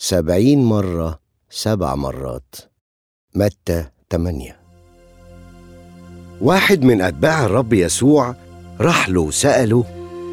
سبعين مرة سبع مرات متى تمانية واحد من أتباع الرب يسوع راح له وسأله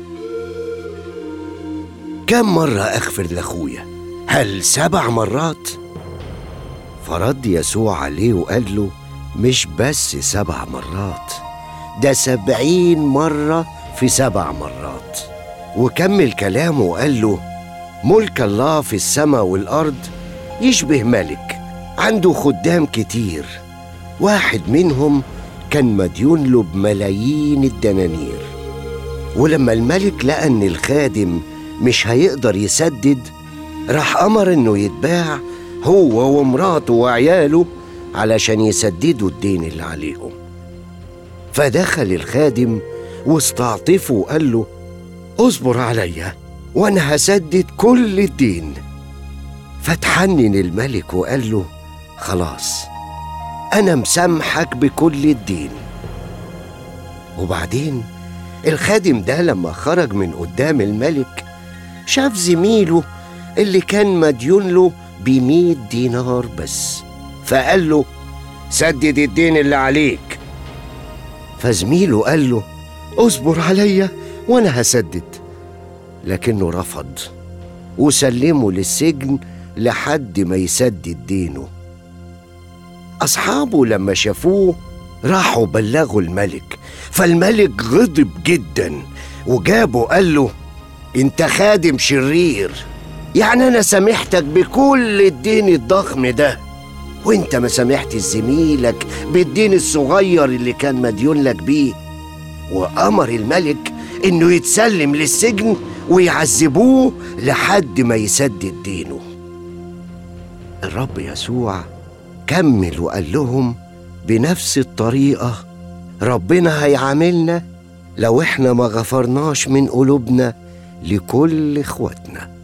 كم مرة أغفر لأخويا؟ هل سبع مرات؟ فرد يسوع عليه وقال له مش بس سبع مرات ده سبعين مرة في سبع مرات وكمل كلامه وقال له ملك الله في السماء والأرض يشبه ملك عنده خدام كتير واحد منهم كان مديون له بملايين الدنانير ولما الملك لقى ان الخادم مش هيقدر يسدد راح امر انه يتباع هو ومراته وعياله علشان يسددوا الدين اللي عليهم فدخل الخادم واستعطفه وقال له اصبر عليا وانا هسدد كل الدين فتحنن الملك وقال له خلاص انا مسامحك بكل الدين وبعدين الخادم ده لما خرج من قدام الملك شاف زميله اللي كان مديون له بمية دينار بس فقال له سدد الدين اللي عليك فزميله قال له اصبر عليا وانا هسدد لكنه رفض وسلمه للسجن لحد ما يسدد دينه أصحابه لما شافوه راحوا بلغوا الملك فالملك غضب جدا وجابه قال له انت خادم شرير يعني انا سامحتك بكل الدين الضخم ده وانت ما سامحتش زميلك بالدين الصغير اللي كان مديون لك بيه وامر الملك انه يتسلم للسجن ويعذبوه لحد ما يسدد دينه الرب يسوع كمل وقال لهم بنفس الطريقة ربنا هيعاملنا لو احنا ما غفرناش من قلوبنا لكل اخواتنا